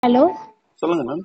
Hello சொல்லுங்க ma'am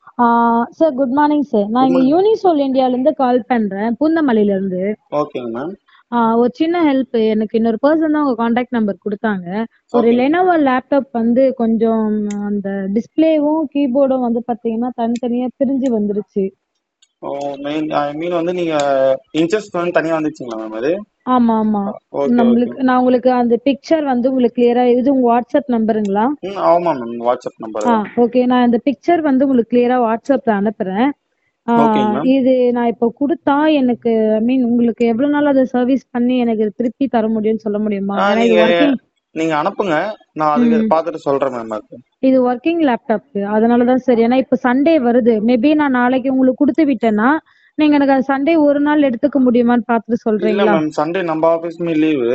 sir good morning sir நான் இங்கே யூனிசோல் இந்தியாவிலேருந்து கால் பண்ணுறேன் பூந்தமல்லியிலேருந்து ஓகேங்க மேம் ஒரு சின்ன ஹெல்ப் எனக்கு இன்னொரு பர்சன் தான் உங்கள் காண்டாக்ட் நம்பர் கொடுத்தாங்க ஒரு Okay. லெனோவோ லேப்டாப் வந்து கொஞ்சம் அந்த டிஸ்பிளேவும் கீபோர்டும் வந்து பார்த்தீங்கன்னா தனித்தனியாக பிரிஞ்சு வந்துருச்சு ஓ மெயின் ஐ மீன் வந்து நீங்க இன்ச்சஸ் வந்து தனியா வந்துச்சுங்களா மேம் அது ஆமாம் ஆமாம் ஓகே ஓகே நம்மளுக்கு நான் உங்களுக்கு அந்த பிக்சர் வந்து உங்களுக்கு கிளியராக இது உங்கள் வாட்ஸ்அப் நம்பருங்களா ம் ஆமா மேம் வாட்ஸ்அப் நம்பர் ஆ ஓகே நான் இந்த பிக்சர் வந்து உங்களுக்கு கிளியரா வாட்ஸ்அப்ல அனுப்புறேன் ஆ, Okay, ma'am. இது நான் இப்போ கொடுத்தா எனக்கு ஐ மீன் உங்களுக்கு எவ்வளவு நாள் அதை சர்வீஸ் பண்ணி எனக்கு திருப்பி தர முடியும்னு சொல்ல முடியுமா ஆ, ஏன்னா இது நீங்க ஒர்க்கிங் நீங்க அனுப்புங்க நான் அதுக்கு பார்த்துட்டு சொல்றேன் மேம் அது இது ஒர்க்கிங் லேப்டாப் அதனால தான் சரி ஏன்னா இப்போ சண்டே வருது மேபி நான் நாளைக்கு உங்களுக்கு கொடுத்து விட்டேன்னா நீங்க எனக்கு அது சண்டே ஒரு நாள் எடுத்துக்க முடியுமான்னு பார்த்துட்டு இல்ல சொல்றீங்களா மேம் சண்டே நம்ம ஆபீஸ்மே லீவு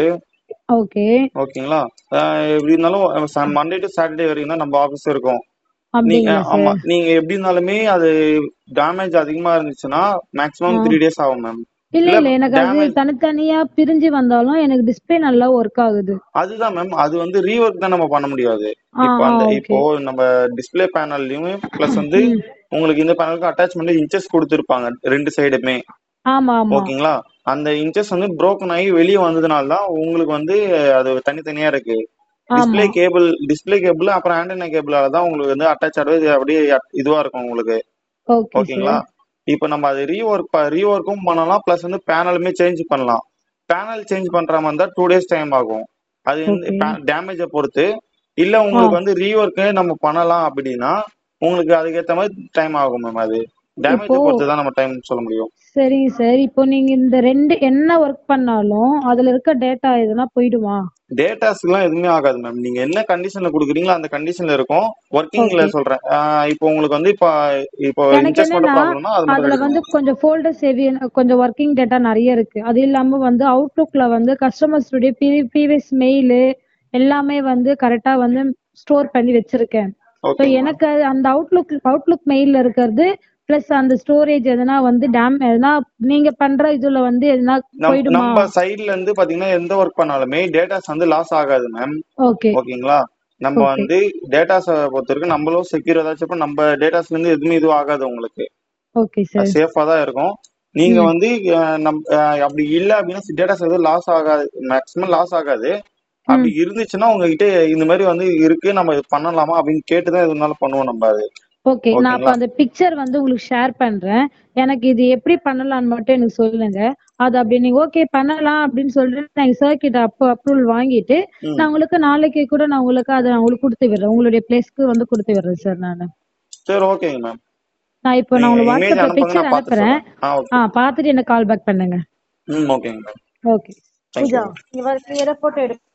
ஓகே ஓகேங்களா ஆ, எப்படி இருந்தாலும் மண்டே டு சாட்டர்டே வரைக்கும் தான் நம்ம ஆபீஸ் இருக்கும் நீங்க அப்படிங்களா ஆமா சார் நீங்க எப்படி இருந்தாலுமே அது டேமேஜ் அதிகமா இருந்துச்சுன்னா மேக்ஸிமம் த்ரீ டேஸ் ஆகும் மேம் இல்ல இல்ல, இல்ல எனக்கு அது damage- தனித்தனியா பிரிஞ்சு வந்தாலும் எனக்கு டிஸ்பிளே நல்லா ஒர்க் ஆகுது அதுதான் மேம் அது வந்து ரீஒர்க் தான் நம்ம பண்ண முடியாது ஆ இப்போ ஆ அந்த ஓகே இப்போ நம்ம டிஸ்ப்ளே பேனல்லையும் பிளஸ் வந்து உங்களுக்கு இந்த பேனலுக்கு அட்டாச்மெண்ட் இன்ச்சஸ் கொடுத்துருப்பாங்க ரெண்டு சைடுமே ஆமா ஆமா ஓகேங்களா அந்த இன்ச்சஸ் வந்து broken ஆகி வெளியே வந்ததுனால தான் உங்களுக்கு வந்து அது தனித்தனியா இருக்கு டிஸ்ப்ளே ஆமா கேபிள் டிஸ்ப்ளே கேபிள் அப்புறம் ஆண்டனா கேபிளால தான் உங்களுக்கு வந்து அட்டாச் ஆகவே இது அப்படியே இதுவா இருக்கும் உங்களுக்கு ஓகே ஓகேங்களா இப்போ நம்ம அது ரீஒர்க் ரீஒர்க்கும் பண்ணலாம் ப்ளஸ் வந்து பேனலுமே சேஞ்ச் பண்ணலாம் பேனல் சேஞ்ச் பண்ற மாதிரி இருந்தா டூ டேஸ் டைம் ஆகும் அது Okay. டேமேஜை பொறுத்து இல்ல உங்களுக்கு வந்து ரீஒர்க்கு நம்ம பண்ணலாம் அப்படின்னா உங்களுக்கு அதுக்கேற்ற மாதிரி டைம் ஆகும் மேம் அது டேமேஜை இப்போ- பொறுத்து தான் நம்ம டைம் சொல்ல முடியும் சரிங்க சார் இப்போ நீங்க இந்த ரெண்டு என்ன ஒர்க் பண்ணாலும் அதுல இருக்க டேட்டா எதுனா போயிடுமா டேட்டாஸ்க்குலாம் எதுவுமே ஆகாது மேம் நீங்க என்ன கண்டிஷன்ல கொடுக்குறீங்களோ அந்த கண்டிஷன்ல இருக்கும் ஒர்க்கிங்ல Okay. சொல்றேன் ஆஹ் இப்போ உங்களுக்கு வந்து இப்போ இப்போ எனக்கு இன்ட்ரெஸ்ட் மட்டும் என்னன்னா ப்ராப்ளம்னா அது மட்டும் அதுல எடுக்கணும். வந்து கொஞ்சம் ஃபோல்டர்ஸ் ஹெவி கொஞ்சம் ஒர்க்கிங் டேட்டா நிறைய இருக்கு அது இல்லாம வந்து அவுட்லுக்ல வந்து கஸ்டமர்ஸுடைய ப்ரீவியஸ் மெயிலு எல்லாமே வந்து கரெக்டா வந்து ஸ்டோர் பண்ணி வச்சிருக்கேன் ஸோ ஓகே எனக்கு அது அந்த அவுட்லுக் அவுட்லுக் மெயில்ல இருக்கிறது பிளஸ் அந்த ஸ்டோரேஜ் எதனா வந்து டேம் எதனா நீங்க பண்ற இதுல வந்து எதனா நம்- போயிடுமா நம்ம சைடுல இருந்து பாத்தீங்கன்னா எந்த ஒர்க் பண்ணாலுமே டேட்டாஸ் வந்து லாஸ் ஆகாது மேம் ஓகே ஓகேங்களா நம்ம Okay. வந்து டேட்டாஸை பொறுத்த வரைக்கும் நம்மளும் செக்யூர் ஏதாச்சும் நம்ம டேட்டாஸ்ல இருந்து எதுவுமே இதுவும் ஆகாது உங்களுக்கு ஓகே சார் சேஃபா தான் இருக்கும் நீங்க ம். வந்து அஹ், நம் அஹ், அப்படி இல்ல அப்படின்னா டேட்டாஸ் எதுவும் லாஸ் ஆகாது மேக்ஸிமம் லாஸ் ஆகாது அப்படி இருந்துச்சுன்னா உங்ககிட்ட இந்த மாதிரி வந்து இருக்கு நம்ம இது பண்ணலாமா அப்படின்னு கேட்டுதான் எது இருந்தாலும் பண்ணுவோம் நம்ம அது ஓகே நான் அப்ப ஓகேங்களா? அந்த பிக்சர் வந்து உங்களுக்கு ஷேர் பண்றேன் எனக்கு இது எப்படி பண்ணலாம்னு மட்டும் எனக்கு சொல்லுங்க அது அப்படி நீங்க ஓகே பண்ணலாம் அப்படின்னு சொல்லிட்டு நான் சார் கிட்ட அப்போ அப்ரூவல் வாங்கிட்டு ம். நான் உங்களுக்கு நாளைக்கு கூட நான் உங்களுக்கு அதை நான் உங்களுக்கு கொடுத்து விடுறேன் உங்களுடைய பிளேஸ்க்கு வந்து கொடுத்து விடுறேன் சார் நான் சரி ஓகேங்க மேம் நான் இப்போ நான் நீங்க உங்களுக்கு இமேஜ் வாட்ஸ்அப்ல அனுப்புங்க பிக்சர் நான் பார்த்து அனுப்புறேன் சொல்றேன் ஆ ஓகே ஆ பார்த்துட்டு எனக்கு கால் பேக் பண்ணுங்க ம் ஓகேங்க மேம் ஓகே தேங்க்யூ இவர் கிளியரா போட்டோ எடு